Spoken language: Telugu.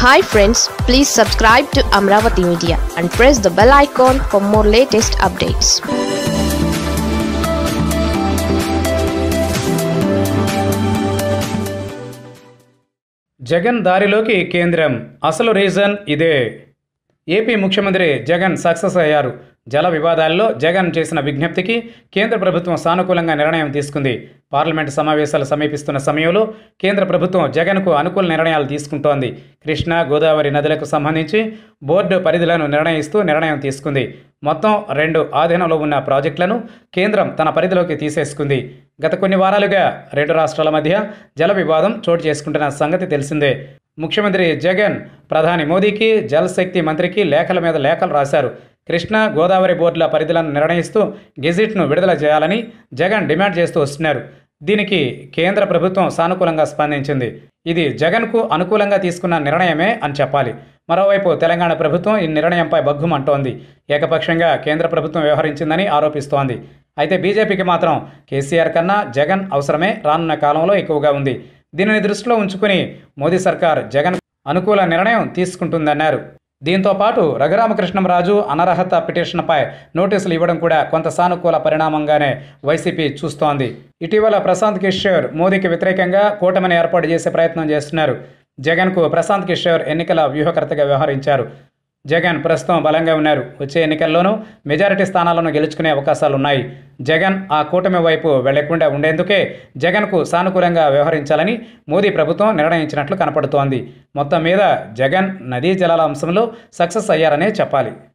hi friends please subscribe to Amaravati media and press the bell icon for more latest updates Jagan దారిలోకి కేంద్రం అసలు రీజన్ ఇదే ఏపీ ముఖ్యమంత్రి జగన్ సక్సెస్ అయ్యారు జల వివాదాల్లో జగన్ చేసిన విజ్ఞప్తికి కేంద్ర ప్రభుత్వం సానుకూలంగా నిర్ణయం తీసుకుంది పార్లమెంటు సమావేశాలు సమీపిస్తున్న సమయంలో కేంద్ర ప్రభుత్వం జగన్కు అనుకూల నిర్ణయాలు తీసుకుంటోంది కృష్ణా గోదావరి నదులకు సంబంధించి బోర్డు పరిధులను నిర్ణయిస్తూ నిర్ణయం తీసుకుంది మొత్తం రెండు ఆధీనంలో ఉన్న ప్రాజెక్టులను కేంద్రం తన పరిధిలోకి తీసేసుకుంది గత కొన్ని వారాలుగా రెండు రాష్ట్రాల మధ్య జల వివాదం చోటు చేసుకుంటున్న సంగతి తెలిసిందే ముఖ్యమంత్రి జగన్ ప్రధాని మోదీకి జలశక్తి మంత్రికి లేఖల మీద లేఖలు రాశారు కృష్ణా గోదావరి బోర్డుల పరిధులను నిర్ణయిస్తూ గెజిట్ను విడుదల చేయాలని జగన్ డిమాండ్ చేస్తూ వస్తున్నారు దీనికి కేంద్ర ప్రభుత్వం సానుకూలంగా స్పందించింది ఇది జగన్కు అనుకూలంగా తీసుకున్న నిర్ణయమే అని చెప్పాలి మరోవైపు తెలంగాణ ప్రభుత్వం ఈ నిర్ణయంపై బగ్గుమంటోంది ఏకపక్షంగా కేంద్ర ప్రభుత్వం వ్యవహరించిందని ఆరోపిస్తోంది అయితే బీజేపీకి మాత్రం కేసీఆర్ కన్నా జగన్ అవసరమే రానున్న కాలంలో ఎక్కువగా ఉంది దీనిని దృష్టిలో ఉంచుకుని మోదీ సర్కార్ జగన్ అనుకూల నిర్ణయం తీసుకుంటుందన్నారు దీంతో పాటు రఘురామకృష్ణంరాజు అనర్హత పిటిషన్పై నోటీసులు ఇవ్వడం కూడా కొంత సానుకూల పరిణామంగానే వైసీపీ చూస్తోంది ఇటీవల ప్రశాంత్ కిషోర్ మోదీకి వ్యతిరేకంగా కూటమిని ఏర్పాటు చేసే ప్రయత్నం చేస్తున్నారు జగన్కు ప్రశాంత్ కిషోర్ ఎన్నికల వ్యూహకర్తగా వ్యవహరించారు జగన్ ప్రస్తుతం బలంగా ఉన్నారు వచ్చే ఎన్నికల్లోనూ మెజారిటీ స్థానాలను గెలుచుకునే అవకాశాలు ఉన్నాయి జగన్ ఆ కూటమి వైపు వెళ్లకుండా ఉండేందుకే జగన్కు సానుకూలంగా వ్యవహరించాలని మోదీ ప్రభుత్వం నిర్ణయించినట్లు కనపడుతోంది మొత్తం మీద జగన్ నదీ జలాల అంశంలో సక్సెస్ అయ్యారనే చెప్పాలి